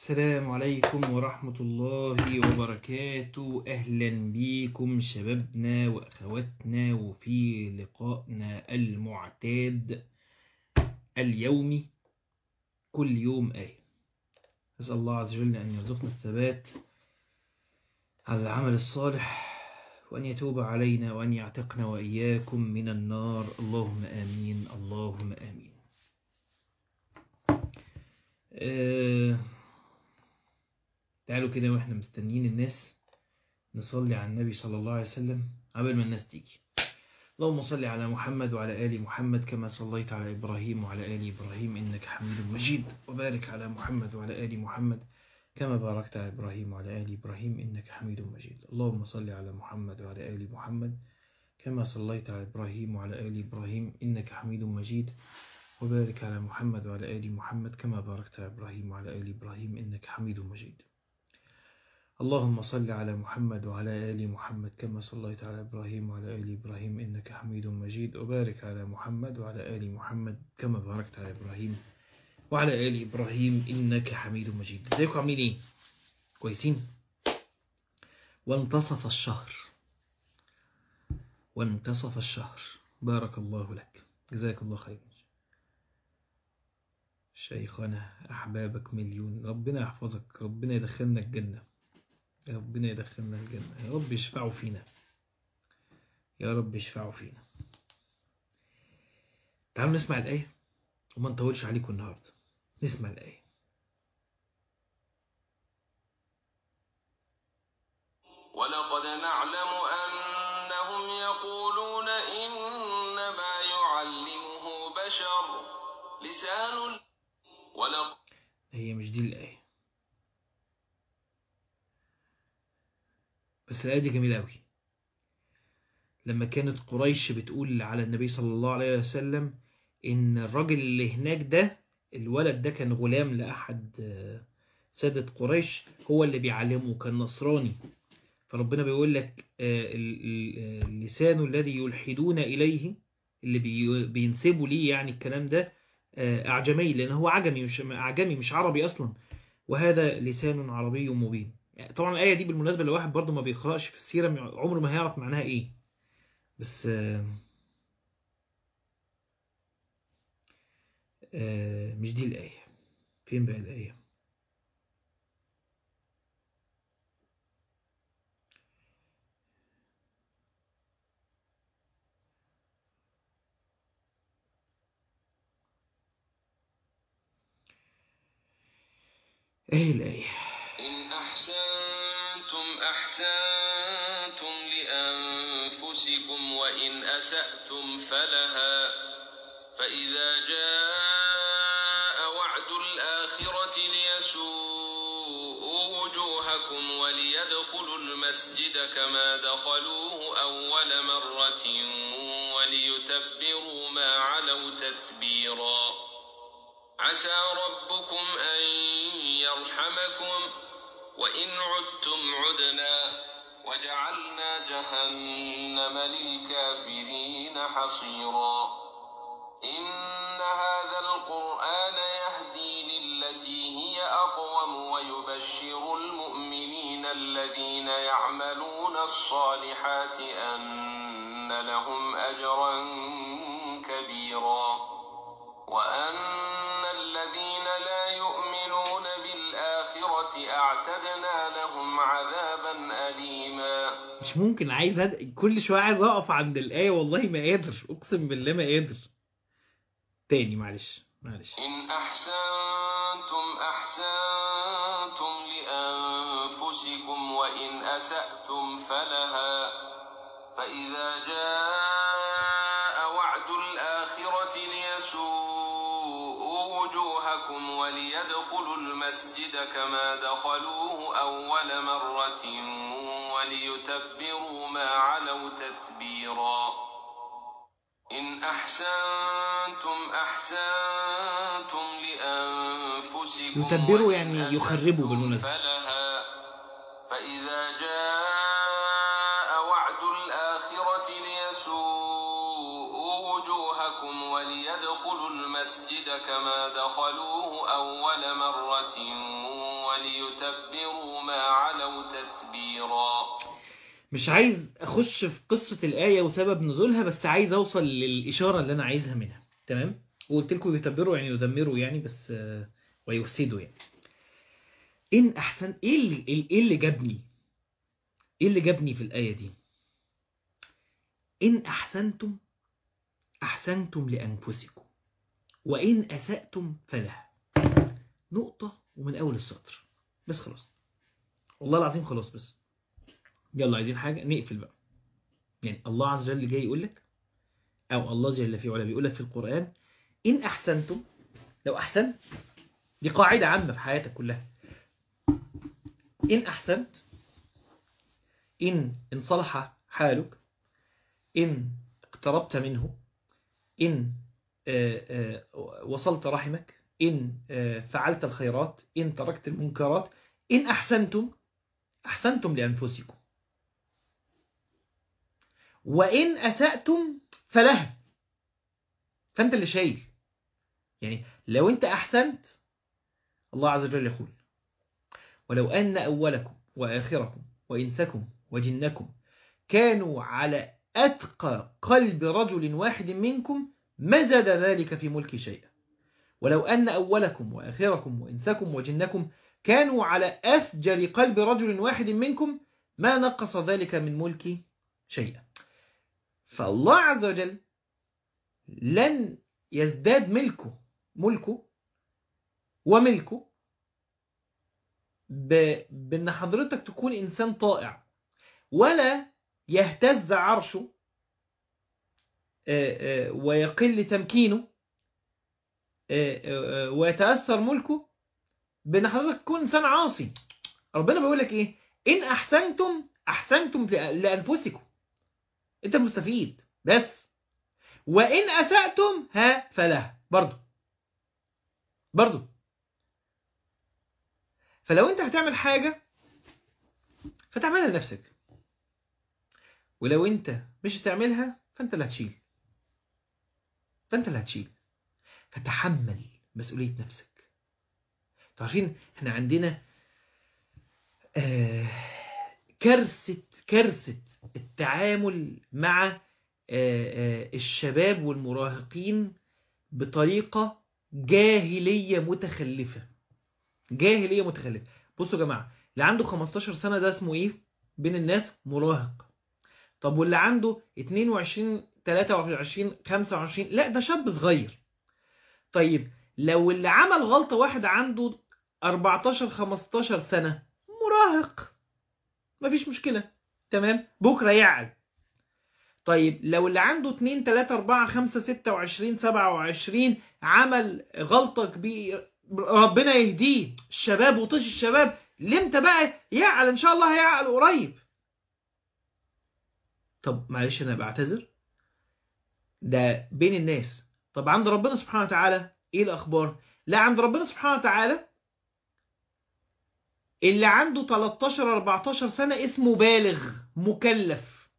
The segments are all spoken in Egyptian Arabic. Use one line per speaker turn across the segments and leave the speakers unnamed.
السلام عليكم ورحمة الله وبركاته أهلا بكم شبابنا وأخواتنا وفي لقائنا المعتاد اليومي كل يوم آية أسأل الله عز وجل أن يرزقنا الثبات على العمل الصالح وأن يتوب علينا وأن يعتقنا وإياكم من النار اللهم آمين اللهم آمين آه تعالوا كده واحنا مستنيين الناس نصلي على النبي صلى الله عليه وسلم قبل ما الناس تيجي اللهم صل على محمد وعلى آل محمد كما صليت على إبراهيم وعلى آل إبراهيم إنك حميد مجيد وبارك على محمد وعلى آل محمد كما باركت على إبراهيم وعلى آل إبراهيم إنك حميد مجيد اللهم صل على محمد وعلى آل محمد كما صليت على إبراهيم وعلى آل إبراهيم إنك حميد مجيد وبارك على محمد وعلى آل محمد كما باركت على إبراهيم وعلى آل إبراهيم إنك حميد مجيد اللهم صل على محمد وعلى آل محمد كما صليت على إبراهيم وعلى آل إبراهيم إنك حميد مجيد وبارك على محمد وعلى آل محمد كما باركت على إبراهيم وعلى آل إبراهيم إنك حميد مجيد ازيكم عاملين إيه؟ كويسين؟ وانتصف الشهر وانتصف الشهر بارك الله لك جزاك الله خير شيخنا أحبابك مليون ربنا يحفظك ربنا يدخلنا الجنة ربنا يدخلنا الجنة يا رب يشفعوا فينا يا رب يشفعوا فينا تعالوا نسمع الآية وما نطولش عليكم النهاردة نسمع الآية
ولقد نعلم أنهم يقولون إنما يعلمه بشر لسان ولقد
هي مش دي الآية بس الآية دي جميلة أوي لما كانت قريش بتقول على النبي صلى الله عليه وسلم إن الراجل اللي هناك ده الولد ده كان غلام لأحد آه، سادة قريش هو اللي بيعلمه كان نصراني فربنا بيقول لك آه، ال- ال- آه، اللسان الذي يلحدون إليه اللي بي- بينسبوا ليه يعني الكلام ده آه، أعجمي لأن هو عجمي مش أعجمي مش عربي أصلا وهذا لسان عربي مبين يعني طبعا الآية دي بالمناسبة لو واحد برضه ما بيقرأش في السيرة عمره ما هيعرف معناها إيه بس آه، آه، مش دي الآية فين بقى الآية ايه الآية
إن أحسنتم أحسنتم لأنفسكم وإن أسأتم فلها فإذا جاء وعد الآخرة ليسوءوا وجوهكم وليدخلوا المسجد كما دخلوه أول مرة وليتبروا ما علوا تتبيرا عسى ربكم أن يرحمكم وإن عدتم عدنا وجعلنا جهنم للكافرين حصيرا إن هذا القرآن يهدي للتي هي أقوم ويبشر المؤمنين الذين يعملون الصالحات أن لهم أجرا كبيرا وأن الذين لا يؤمنون بالآخرة أعتدنا لهم عذابا أليما
مش ممكن عايز أد... كل شوية عايز أقف عند الآية والله ما قادر أقسم بالله ما قادر تاني معلش معلش
إن أحسنتم أحسنتم لأنفسكم وإن أسأتم فلها فإذا جاء وعد الآخرة ليسوءوا وجوهكم وليدخلوا المسجد كما دخلوه أول مرة وليتبروا ما علوا تتبيرا إن أحسنتم أحسنتم لأنفسكم
يتبروا
وإن
يعني يخربوا
أسأتم
بالمناسبة.
فلها فإذا جاء وعد الآخرة ليسوءوا وجوهكم وليدخلوا المسجد كما دخلوه أول مرة ليتبروا ما علوا تتبيرا
مش عايز اخش في قصة الآية وسبب نزولها بس عايز اوصل للإشارة اللي انا عايزها منها تمام وقلت لكم يتبروا يعني يدمروا يعني بس آه، ويفسدوا يعني ان احسن ايه اللي ايه اللي جابني ايه اللي جابني في الآية دي ان احسنتم احسنتم لانفسكم وان اسأتم فلها نقطة ومن اول السطر بس خلاص والله العظيم خلاص بس يلا عايزين حاجة نقفل بقى يعني الله عز وجل جاي يقول لك أو الله جل في علا بيقول لك في القرآن إن أحسنتم لو أحسنت دي قاعدة عامة في حياتك كلها إن أحسنت إن إن صلح حالك إن اقتربت منه إن آه، آه، وصلت رحمك إن آه، فعلت الخيرات إن تركت المنكرات إن أحسنتم أحسنتم لأنفسكم وإن أسأتم فلها فأنت اللي شايل يعني لو أنت أحسنت الله عز وجل يقول ولو أن أولكم وآخركم وإنسكم وجنكم كانوا على أتقى قلب رجل واحد منكم ما زاد ذلك في ملكي شيئا ولو أن أولكم وآخركم وإنسكم وجنكم كانوا على أفجر قلب رجل واحد منكم ما نقص ذلك من ملكي شيئا فالله عز وجل لن يزداد ملكه ملكه وملكه ب... بأن حضرتك تكون إنسان طائع ولا يهتز عرشه آه، آه، ويقل تمكينه آه، آه، ويتأثر ملكه بأن حضرتك تكون إنسان عاصي ربنا بيقول لك إيه إن أحسنتم أحسنتم لأ- لأنفسكم أنت مستفيد بس وإن أسأتم ها فله برضو برضو فلو أنت هتعمل حاجة فتعملها لنفسك ولو أنت مش هتعملها فأنت اللي هتشيل فأنت اللي هتشيل فتحمل مسؤولية نفسك تعرفين احنا عندنا آه كارثة كارثة التعامل مع آه آه الشباب والمراهقين بطريقة جاهلية متخلفة جاهلية متخلفة بصوا يا جماعة اللي عنده 15 سنة ده اسمه ايه بين الناس مراهق طب واللي عنده 22 23 25 لا ده شاب صغير طيب لو اللي عمل غلطة واحد عنده 14 15 سنة مراهق مفيش مشكلة تمام بكرة يعقل طيب لو اللي عنده 2 3 4 5 26 27 عمل غلطة كبيرة ربنا يهديه الشباب وطش الشباب لمتى بقى يعقل ان شاء الله هيعقل قريب طب معلش انا بعتذر ده بين الناس طب عند ربنا سبحانه وتعالى ايه الاخبار لا عند ربنا سبحانه وتعالى اللي عنده 13 14 سنة اسمه بالغ مكلف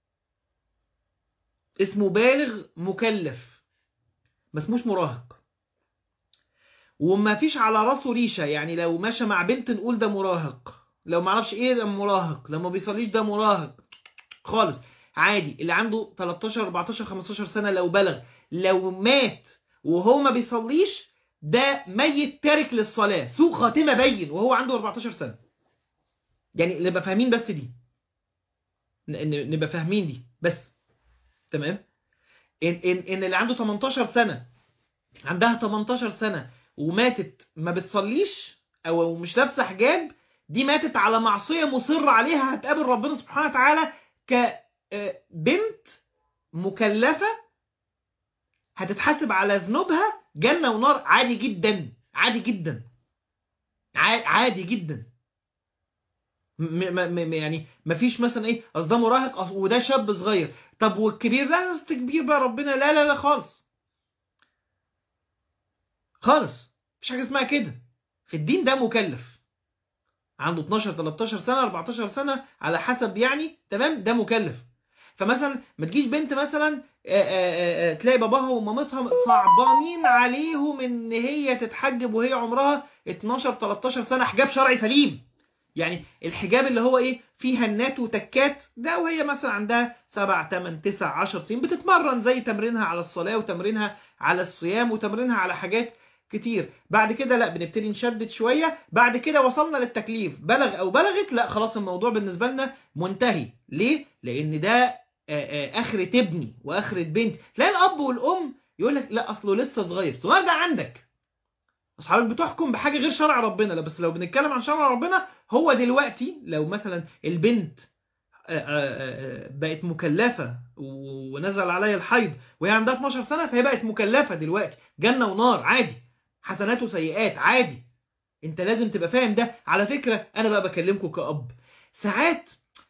اسمه بالغ مكلف ما اسموش مراهق وما فيش على راسه ريشة يعني لو ماشى مع بنت نقول ده مراهق لو ما عرفش ايه ده مراهق لو ما بيصليش ده مراهق خالص عادي اللي عنده 13 14 15 سنة لو بلغ لو مات وهو ما بيصليش ده ميت تارك للصلاة سوء خاتمة بين وهو عنده 14 سنة يعني نبقى فاهمين بس دي ن- ن- نبقى فاهمين دي بس تمام ان ان ان اللي عنده 18 سنة عندها 18 سنة وماتت ما بتصليش او مش لابسه حجاب دي ماتت على معصية مصر عليها هتقابل ربنا سبحانه وتعالى كبنت مكلفة هتتحاسب على ذنوبها جنة ونار عادي جدا عادي جدا ع- عادي جدا م م م يعني مفيش مثلا ايه اصل ده مراهق أصل وده شاب صغير طب والكبير لا اصل كبير بقى ربنا لا لا لا خالص خالص مفيش حاجه اسمها كده في الدين ده مكلف عنده 12 13 سنه 14 سنه على حسب يعني تمام ده مكلف فمثلا ما تجيش بنت مثلا آه، آه، آه، تلاقي باباها ومامتها صعبانين عليهم ان هي تتحجب وهي عمرها 12 13 سنه حجاب شرعي سليم يعني الحجاب اللي هو ايه فيه هنات وتكات ده وهي مثلا عندها 7 8 9 10 سنين بتتمرن زي تمرينها على الصلاه وتمرينها على الصيام وتمرينها على حاجات كتير بعد كده لا بنبتدي نشدد شويه بعد كده وصلنا للتكليف بلغ او بلغت لا خلاص الموضوع بالنسبه لنا منتهي ليه لان ده آه، آه، اخرة ابني واخرة بنتي تلاقي الاب والام يقول لك لا اصله لسه صغير صغير ده عندك اصحابك بتحكم بحاجه غير شرع ربنا لا بس لو بنتكلم عن شرع ربنا هو دلوقتي لو مثلا البنت آه، آه، آه، بقت مكلفه و- ونزل عليها الحيض وهي عندها 12 سنه فهي بقت مكلفه دلوقتي جنه ونار عادي حسنات وسيئات عادي انت لازم تبقى فاهم ده على فكره انا بقى بكلمكم كأب ساعات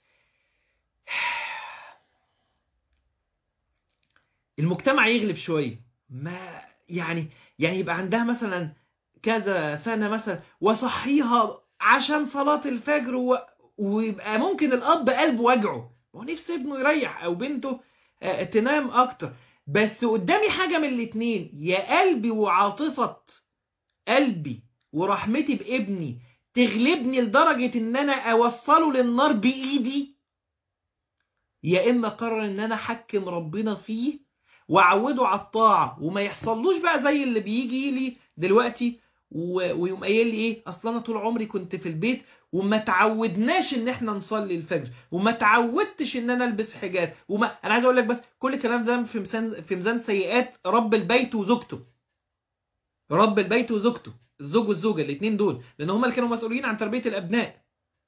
المجتمع يغلب شويه ما يعني يعني يبقى عندها مثلا كذا سنه مثلا وصحيها عشان صلاه الفجر و... ويبقى ممكن الاب قلبه وجعه هو نفسه ابنه يريح او بنته آه، تنام اكتر بس قدامي حاجه من الاتنين يا قلبي وعاطفه قلبي ورحمتي بابني تغلبني لدرجه ان انا اوصله للنار بايدي يا اما قرر ان انا احكم ربنا فيه واعوده على الطاعه وما يحصلوش بقى زي اللي بيجي لي دلوقتي و- ويقوم قايل لي ايه اصل انا طول عمري كنت في البيت وما تعودناش ان احنا نصلي الفجر وما تعودتش ان انا البس حجاب وما انا عايز اقول لك بس كل الكلام ده في ميزان في ميزان سيئات رب البيت وزوجته رب البيت وزوجته الزوج والزوجه الاثنين دول لان هم اللي كانوا مسؤولين عن تربيه الابناء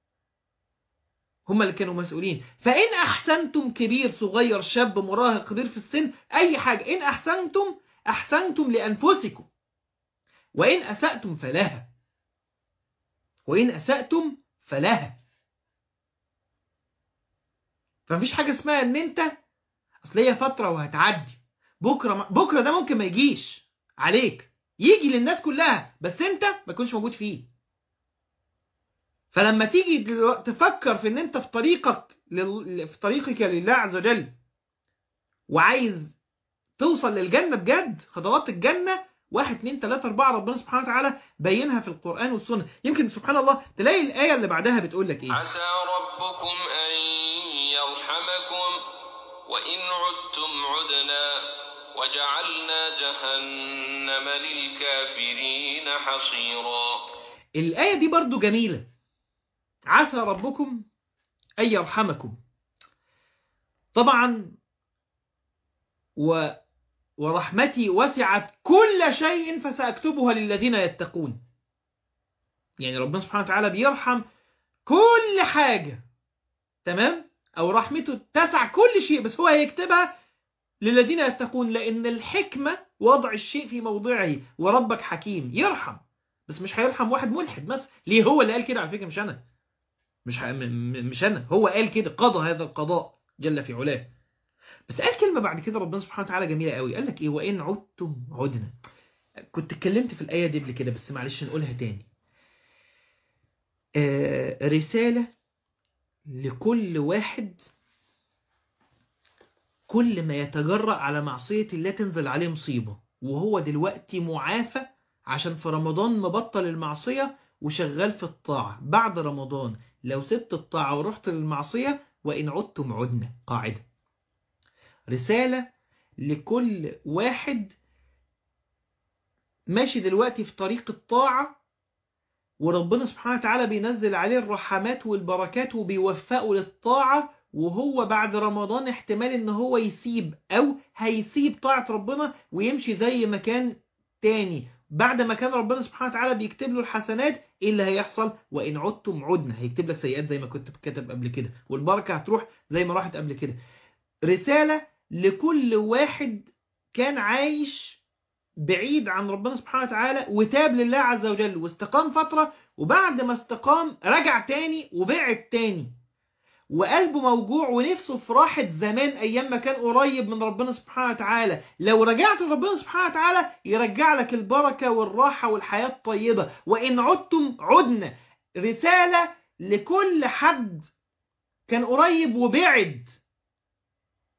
هم اللي كانوا مسؤولين فإن أحسنتم كبير صغير شاب مراهق كبير في السن أي حاجة إن أحسنتم أحسنتم لأنفسكم وإن أسأتم فلها وإن أسأتم فلها فمفيش حاجة اسمها إن أنت أصل هي فترة وهتعدي بكرة بكرة ده ممكن ما يجيش عليك يجي للناس كلها بس أنت ما تكونش موجود فيه فلما تيجي دلوقتي تفكر في ان انت في طريقك لل... في طريقك لله عز وجل وعايز توصل للجنة بجد خطوات الجنة واحد اتنين تلاتة اربعة ربنا سبحانه وتعالى بينها في القرآن والسنة يمكن سبحان الله تلاقي الآية اللي بعدها بتقول لك ايه
عسى ربكم أن يرحمكم وإن عدتم عدنا وجعلنا جهنم للكافرين حصيرا
الآية دي برضو جميلة عسى ربكم أن يرحمكم طبعا و ورحمتي وسعت كل شيء فسأكتبها للذين يتقون يعني ربنا سبحانه وتعالى بيرحم كل حاجة تمام أو رحمته تسع كل شيء بس هو هيكتبها للذين يتقون لأن الحكمة وضع الشيء في موضعه وربك حكيم يرحم بس مش هيرحم واحد ملحد مثلا ليه هو اللي قال كده على فكرة مش أنا مش ح... م- م- مش أنا هو قال كده قضى هذا القضاء جل في علاه بس قال كلمة بعد كده ربنا سبحانه وتعالى جميلة قوي قال لك إيه وإن عدتم عدنا كنت اتكلمت في الآية دي قبل كده بس معلش نقولها تاني آه رسالة لكل واحد كل ما يتجرأ على معصية الله تنزل عليه مصيبة وهو دلوقتي معافى عشان في رمضان مبطل المعصية وشغال في الطاعة بعد رمضان لو سبت الطاعة ورحت للمعصية وإن عدتم عدنا قاعدة رسالة لكل واحد ماشي دلوقتي في طريق الطاعة وربنا سبحانه وتعالى بينزل عليه الرحمات والبركات وبيوفقه للطاعة وهو بعد رمضان احتمال ان هو يسيب او هيسيب طاعة ربنا ويمشي زي ما كان تاني بعد ما كان ربنا سبحانه وتعالى بيكتب له الحسنات ايه اللي هيحصل وان عدتم عدنا هيكتب لك سيئات زي ما كنت كتب قبل كده والبركة هتروح زي ما راحت قبل كده رسالة لكل واحد كان عايش بعيد عن ربنا سبحانه وتعالى وتاب لله عز وجل واستقام فترة وبعد ما استقام رجع تاني وبعد تاني وقلبه موجوع ونفسه في راحة زمان أيام ما كان قريب من ربنا سبحانه وتعالى لو رجعت لربنا سبحانه وتعالى يرجع لك البركة والراحة والحياة الطيبة وإن عدتم عدنا رسالة لكل حد كان قريب وبعد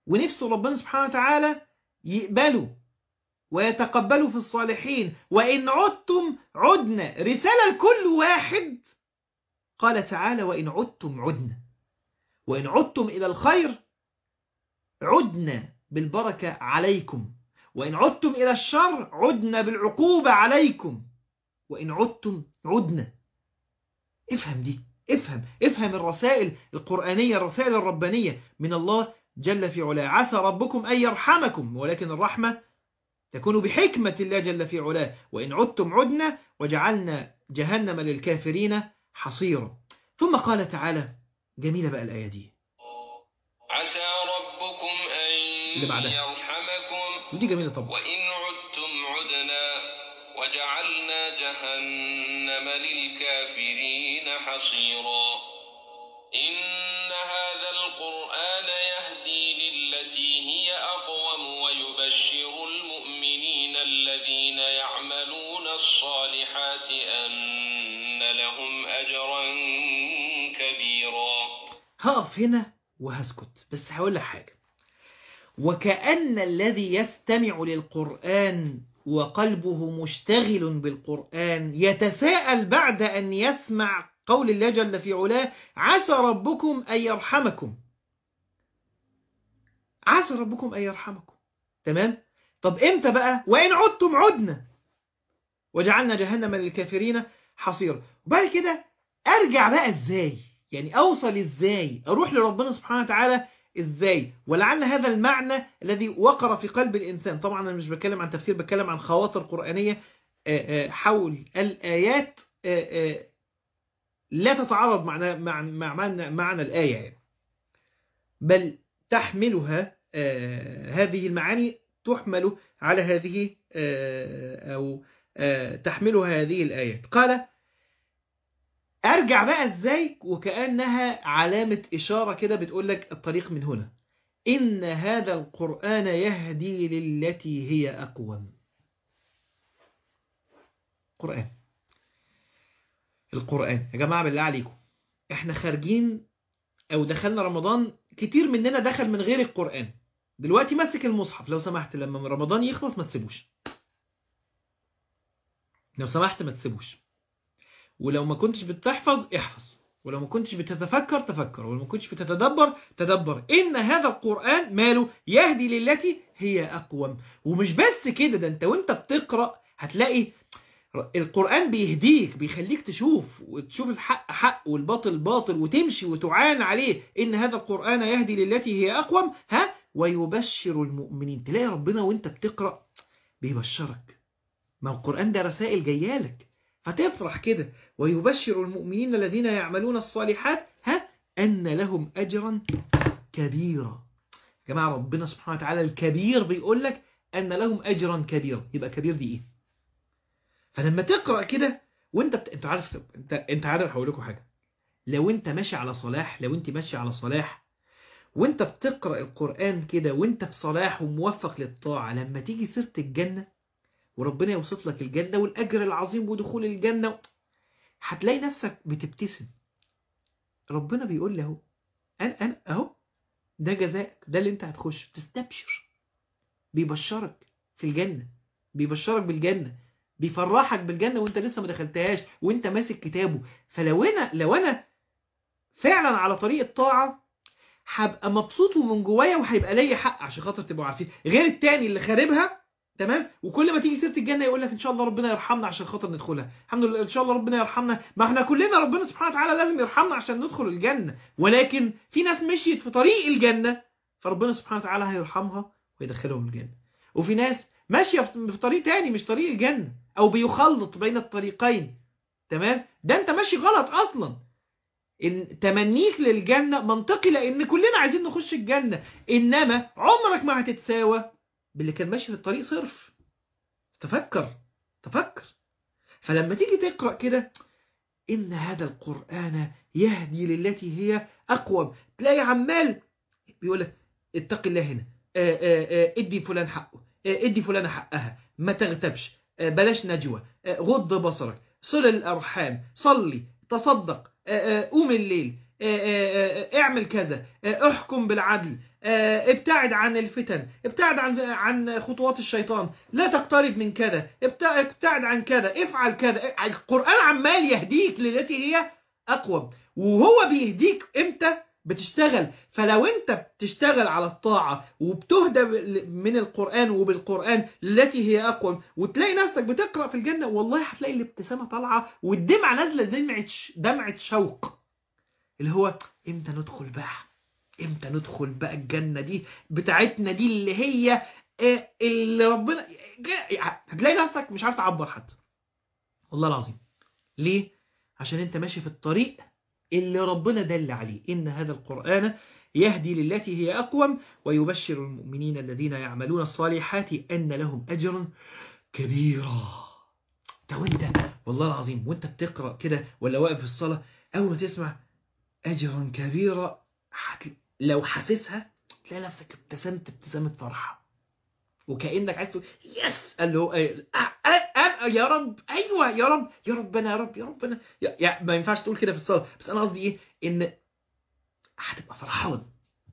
ونفسه ربنا سبحانه وتعالى يقبله ويتقبله في الصالحين وإن عدتم عدنا رسالة لكل واحد قال تعالى وإن عدتم عدنا وإن عدتم إلى الخير عدنا بالبركة عليكم وإن عدتم إلى الشر عدنا بالعقوبة عليكم وإن عدتم عدنا افهم دي افهم افهم الرسائل القرآنية الرسائل الربانية من الله جل في علاه عسى ربكم أن يرحمكم ولكن الرحمة تكون بحكمة الله جل في علاه وإن عدتم عدنا وجعلنا جهنم للكافرين حصيرا ثم قال تعالى جميلة بقى الآية دي
عسى ربكم أن
اللي بعدها.
يرحمكم
ودي جميلة طبعا
وإن عدتم عدنا وجعلنا جهنم للكافرين حصيرا إن هذا القرآن يهدي للتي هي أقوم ويبشر المؤمنين الذين يعملون الصالحات أن لهم أجرا كبيرا
هقف هنا وهسكت بس هقول لك حاجة وكأن الذي يستمع للقرآن وقلبه مشتغل بالقرآن يتساءل بعد أن يسمع قول الله جل في علاه عسى ربكم أن يرحمكم عسى ربكم أن يرحمكم تمام طب امتى بقى وإن عدتم عدنا وجعلنا جهنم للكافرين حصيرا وبعد كده ارجع بقى ازاي يعني اوصل ازاي اروح لربنا سبحانه وتعالى ازاي ولعل هذا المعنى الذي وقر في قلب الانسان طبعا انا مش بتكلم عن تفسير بتكلم عن خواطر قرآنية آه، آه، حول الايات آه، آه، لا تتعارض مع مع مع معنى, معنى الايه يعني بل تحملها آه، هذه المعاني تحمل على هذه آه، او آه، تحملها هذه الايات قال ارجع بقى ازاي وكانها علامه اشاره كده بتقول لك الطريق من هنا ان هذا القران يهدي للتي هي اقوم قران القران يا جماعه بالله عليكم احنا خارجين او دخلنا رمضان كتير مننا دخل من غير القران دلوقتي ماسك المصحف لو سمحت لما رمضان يخلص ما تسيبوش لو سمحت ما تسيبوش ولو ما كنتش بتحفظ احفظ ولو ما كنتش بتتفكر تفكر ولو ما كنتش بتتدبر تدبر ان هذا القرآن ماله يهدي للتي هي اقوم ومش بس كده ده انت وانت بتقرأ هتلاقي القرآن بيهديك بيخليك تشوف وتشوف الحق حق والباطل باطل وتمشي وتعان عليه ان هذا القرآن يهدي للتي هي اقوم ها ويبشر المؤمنين تلاقي ربنا وانت بتقرأ بيبشرك ما هو القرآن ده رسائل جايالك فتفرح كده ويبشر المؤمنين الذين يعملون الصالحات ها أن لهم أجرا كبيرا يا جماعة ربنا سبحانه وتعالى الكبير بيقول لك أن لهم أجرا كبيرا يبقى كبير دي إيه فلما تقرأ كده وانت بت... انت عارف انت انت عارف هقول لكم حاجه لو انت ماشي على صلاح لو انت ماشي على صلاح وانت بتقرأ القرآن كده وانت في صلاح وموفق للطاعة لما تيجي سيرة الجنة وربنا يوصف لك الجنة والأجر العظيم ودخول الجنة هتلاقي نفسك بتبتسم ربنا بيقول له أنا أنا أهو ده جزاءك ده اللي أنت هتخش تستبشر بيبشرك في الجنة بيبشرك بالجنة بيفرحك بالجنة وانت لسه ما دخلتهاش وانت ماسك كتابه فلو انا لو انا فعلا على طريق الطاعة هبقى مبسوط ومن جوايا وهيبقى ليا حق عشان خاطر تبقوا عارفين غير التاني اللي خاربها تمام وكل ما تيجي سيره الجنه يقول لك ان شاء الله ربنا يرحمنا عشان خاطر ندخلها الحمد لله ان شاء الله ربنا يرحمنا ما احنا كلنا ربنا سبحانه وتعالى لازم يرحمنا عشان ندخل الجنه ولكن في ناس مشيت في طريق الجنه فربنا سبحانه وتعالى هيرحمها ويدخلهم الجنه وفي ناس ماشيه في طريق تاني مش طريق الجنه او بيخلط بين الطريقين تمام ده انت ماشي غلط اصلا ان تمنيك للجنه منطقي لان كلنا عايزين نخش الجنه انما عمرك ما هتتساوى باللي كان ماشي في الطريق صرف تفكر تفكر فلما تيجي تقرأ كده إن هذا القرآن يهدي للتي هي أقوم تلاقي عمال بيقول لك اتق الله هنا آآ آآ ادي فلان حقه ادي فلان حقها ما تغتبش بلاش نجوى غض بصرك صل الأرحام صلي تصدق قوم الليل آه، آه، آه، اعمل كذا آه، احكم بالعدل آه، ابتعد عن الفتن ابتعد عن عن خطوات الشيطان لا تقترب من كذا ابتع- ابتعد عن كذا افعل كذا القرآن عمال يهديك للتي هي أقوم وهو بيهديك امتى بتشتغل فلو انت بتشتغل على الطاعة وبتهدى ب- من القرآن وبالقرآن التي هي أقوم وتلاقي نفسك بتقرأ في الجنة والله هتلاقي الابتسامة طالعة والدمعة نازلة دمعة ش- دمعة شوق اللي هو امتى ندخل بقى امتى ندخل بقى الجنة دي بتاعتنا دي اللي هي آه، اللي ربنا جا- هتلاقي نفسك مش عارف تعبر حتى والله العظيم ليه عشان انت ماشي في الطريق اللي ربنا دل عليه إن هذا القرآن يهدي للتي هي أقوم ويبشر المؤمنين الذين يعملون الصالحات أن لهم أجرا كبيرا ده وانت والله العظيم وانت بتقرأ كده ولا واقف في الصلاة أول ما تسمع أجرا كبيرا هت- لو حاسسها تلاقي نفسك ابتسمت ابتسامة فرحة وكأنك عايز تقول يس قال له إيه، أ- أ- أ- يا رب ايوه يا رب يا ربنا يا رب يا ربنا يا يا- ما ينفعش تقول كده في الصلاه بس انا قصدي ايه ان هتبقى فرحان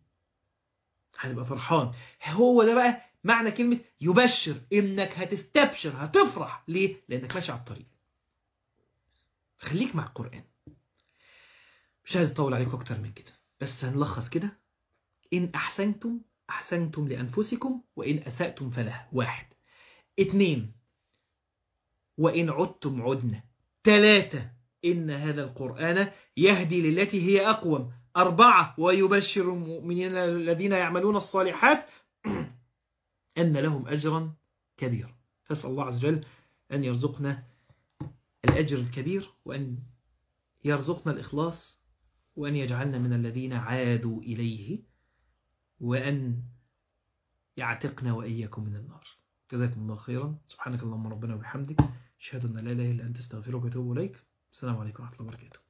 هتبقى فرحان هو ده بقى معنى كلمه يبشر انك هتستبشر هتفرح ليه لانك ماشي على الطريق خليك مع القران مش عايز اطول عليكم اكتر من كده بس هنلخص كده ان احسنتم احسنتم لانفسكم وان اساتم فلها واحد اتنين وإن عدتم عدنا ثلاثة إن هذا القرآن يهدي للتي هي أقوم أربعة ويبشر المؤمنين الذين يعملون الصالحات أن لهم أجرا كبيرا فأسأل الله عز وجل أن يرزقنا الأجر الكبير وأن يرزقنا الإخلاص وأن يجعلنا من الذين عادوا إليه وأن يعتقنا وإياكم من النار جزاكم الله خيرا سبحانك اللهم ربنا وبحمدك أشهد أن لا إله إلا أنت استغفرك وأتوب إليك السلام عليكم ورحمة الله وبركاته